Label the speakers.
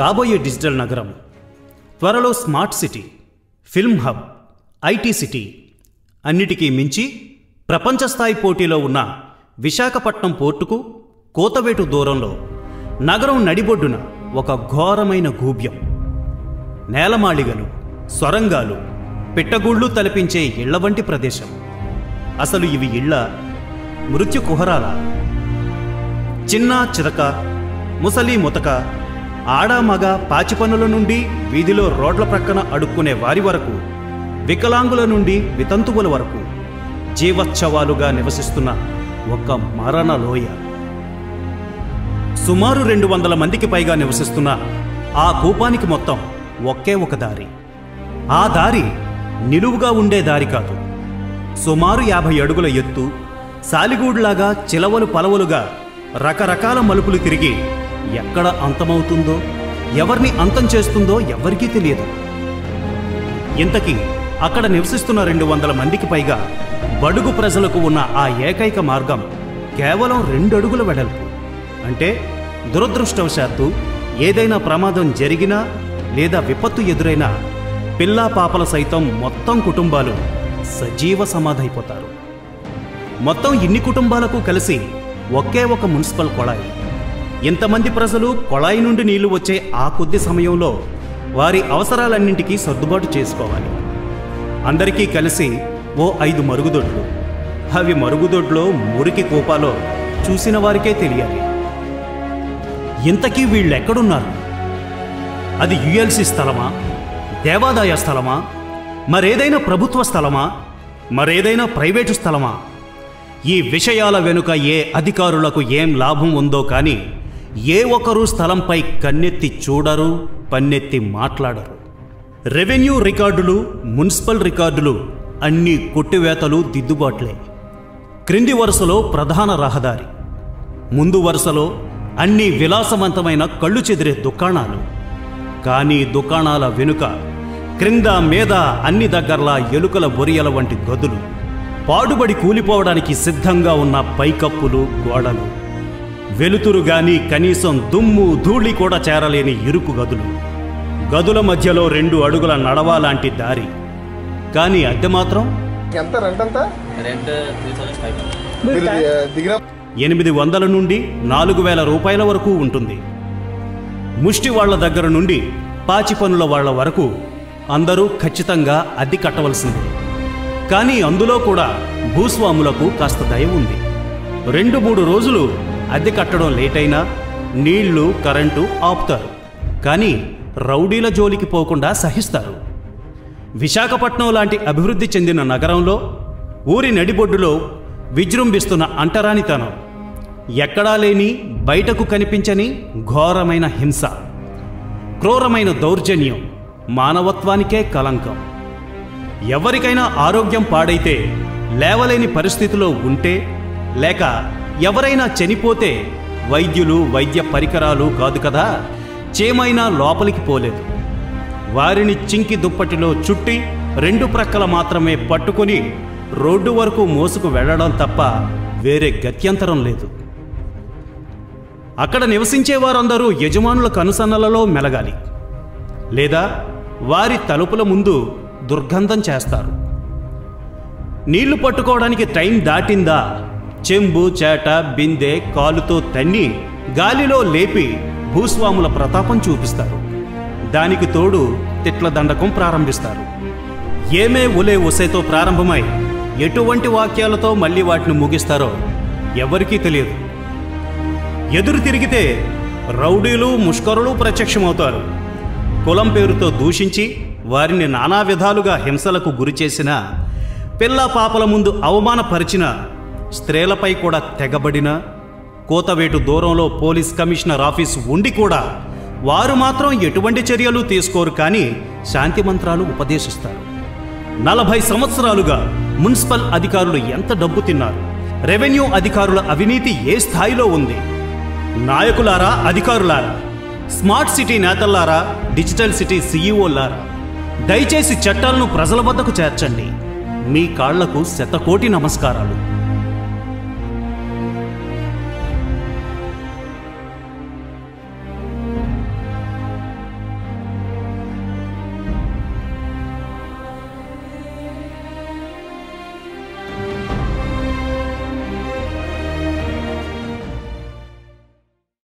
Speaker 1: కాబోయే డిజిటల్ నగరం త్వరలో smart city film hub IT city అన్నిటికీ మించి ప్రపంచ స్థాయి పోటీలో ఉన్న విశాఖపట్నం పోర్టుకు కోతవేటు దూరంలో నగరం నడిబొడ్డున ఒక ఘోరమైన గూబ్యం నేలమాళిగలు సొరంగాలు పిట్టగూళ్ళు తలపించే ఇళ్ల వంటి ప్రదేశం అసలు ఇవి ఇళ్ళ మృత్యు కుహరాల చిన్న చితక ముసలి ముతక ఆడ మగ పాచి పనుల నుండి వీధిలో రోడ్ల ప్రక్కన అడుక్కునే వారి వరకు వికలాంగుల నుండి వితంతువుల వరకు జీవోత్సవాలుగా నివసిస్తున్న ఒక మరణ లోయ సుమారు రెండు వందల మందికి పైగా నివసిస్తున్న ఆ కూపానికి మొత్తం ఒకే ఒక దారి ఆ దారి నిలువుగా ఉండే దారి కాదు సుమారు యాభై అడుగుల ఎత్తు సాలిగూడులాగా చిలవలు పలవలుగా రకరకాల మలుపులు తిరిగి ఎక్కడ అంతమవుతుందో ఎవరిని అంతం చేస్తుందో ఎవ్వరికీ తెలియదు ఇంతకీ అక్కడ నివసిస్తున్న రెండు వందల మందికి పైగా బడుగు ప్రజలకు ఉన్న ఆ ఏకైక మార్గం కేవలం రెండు అడుగుల వెడల్పు అంటే దురదృష్టవశాత్తు ఏదైనా ప్రమాదం జరిగినా లేదా విపత్తు ఎదురైనా పిల్లా పాపల సైతం మొత్తం కుటుంబాలు సజీవ సమాధైపోతారు మొత్తం ఇన్ని కుటుంబాలకు కలిసి ఒకే ఒక మున్సిపల్ కొళాయి ఇంతమంది ప్రజలు కొళాయి నుండి నీళ్లు వచ్చే ఆ కొద్ది సమయంలో వారి అవసరాలన్నింటికీ సర్దుబాటు చేసుకోవాలి అందరికీ కలిసి ఓ ఐదు మరుగుదొడ్లు అవి మరుగుదొడ్లో మురికి కూపాలో చూసిన వారికే తెలియాలి ఇంతకీ వీళ్ళెక్కడున్నారు అది యుఎల్సి స్థలమా దేవాదాయ స్థలమా మరేదైనా ప్రభుత్వ స్థలమా మరేదైనా ప్రైవేటు స్థలమా ఈ విషయాల వెనుక ఏ అధికారులకు ఏం లాభం ఉందో కానీ ఏ ఒక్కరూ స్థలంపై కన్నెత్తి చూడరు పన్నెత్తి మాట్లాడరు రెవెన్యూ రికార్డులు మున్సిపల్ రికార్డులు అన్ని కొట్టివేతలు దిద్దుబాట్లే క్రింది వరుసలో ప్రధాన రహదారి ముందు వరుసలో అన్ని విలాసవంతమైన కళ్ళు చెదిరే దుకాణాలు కానీ దుకాణాల వెనుక క్రింద మీద అన్ని దగ్గర్లా ఎలుకల బొరియల వంటి గదులు పాడుబడి కూలిపోవడానికి సిద్ధంగా ఉన్న పైకప్పులు గోడలు వెలుతురు గాని కనీసం దుమ్ము ధూళి కూడా చేరలేని ఇరుకు గదులు గదుల మధ్యలో రెండు అడుగుల నడవ లాంటి దారి కానీ అద్దె మాత్రం
Speaker 2: ఎంత రెంట్ ఎంత
Speaker 3: రెంట్ త్రీ థౌసండ్ ఫైవ్
Speaker 2: మీరు ది- దిగిన
Speaker 1: ఎనిమిది వందల నుండి నాలుగు వేల రూపాయల వరకు ఉంటుంది ముష్టి వాళ్ళ దగ్గర నుండి పాచి పనుల వాళ్ళ వరకు అందరూ ఖచ్చితంగా అద్దె కట్టవలసిందే కానీ అందులో కూడా భూస్వాములకు కాస్త దయ ఉంది రెండు మూడు రోజులు అద్దె కట్టడం లేట్ అయినా నీళ్లు కరెంటు ఆపుతారు కానీ రౌడీల జోలికి పోకుండా సహిస్తారు విశాఖపట్నం లాంటి అభివృద్ధి చెందిన నగరంలో ఊరి నడిబొడ్డులో విజృంభిస్తున్న అంటరానితనం ఎక్కడా లేని బయటకు కనిపించని ఘోరమైన హింస క్రూరమైన దౌర్జన్యం మానవత్వానికే కలంకం ఎవరికైనా ఆరోగ్యం పాడైతే లేవలేని పరిస్థితిలో ఉంటే లేక ఎవరైనా చనిపోతే వైద్యులు వైద్య పరికరాలు కాదు కదా చేమైనా లోపలికి పోలేదు వారిని చింకి దుప్పటిలో చుట్టి రెండు ప్రక్కల మాత్రమే పట్టుకొని రోడ్డు వరకు మోసుకు వెళ్ళడం తప్ప వేరే గత్యంతరం లేదు అక్కడ నివసించే వారందరూ యజమానుల కనుసన్నలలో మెలగాలి లేదా వారి తలుపుల ముందు దుర్గంధం చేస్తారు నీళ్లు పట్టుకోవడానికి టైం దాటిందా చెంబు చేట బిందె కాలుతో తన్ని గాలిలో లేపి భూస్వాముల ప్రతాపం చూపిస్తారు దానికి తోడు తిట్ల దండకం ప్రారంభిస్తారు ఏమే ఉలే ఉసేతో ప్రారంభమై ఎటువంటి వాక్యాలతో మళ్ళీ వాటిని ముగిస్తారో ఎవరికీ తెలియదు ఎదురు తిరిగితే రౌడీలు ముష్కరులు ప్రత్యక్షమవుతారు కులం పేరుతో దూషించి వారిని నానా విధాలుగా హింసలకు గురి చేసిన పిల్ల పాపల ముందు అవమానపరిచిన స్త్రీలపై కూడా తెగబడిన కోతవేటు దూరంలో పోలీస్ కమిషనర్ ఆఫీస్ ఉండి కూడా వారు మాత్రం ఎటువంటి చర్యలు తీసుకోరు కానీ శాంతి మంత్రాలు ఉపదేశిస్తారు నలభై సంవత్సరాలుగా మున్సిపల్ అధికారులు ఎంత డబ్బు తిన్నారు రెవెన్యూ అధికారుల అవినీతి ఏ స్థాయిలో ఉంది నాయకులారా అధికారులారా స్మార్ట్ సిటీ నేతల్లారా డిజిటల్ సిటీ సీఈఓలారా దయచేసి చట్టాలను ప్రజల వద్దకు చేర్చండి మీ కాళ్లకు శతకోటి నమస్కారాలు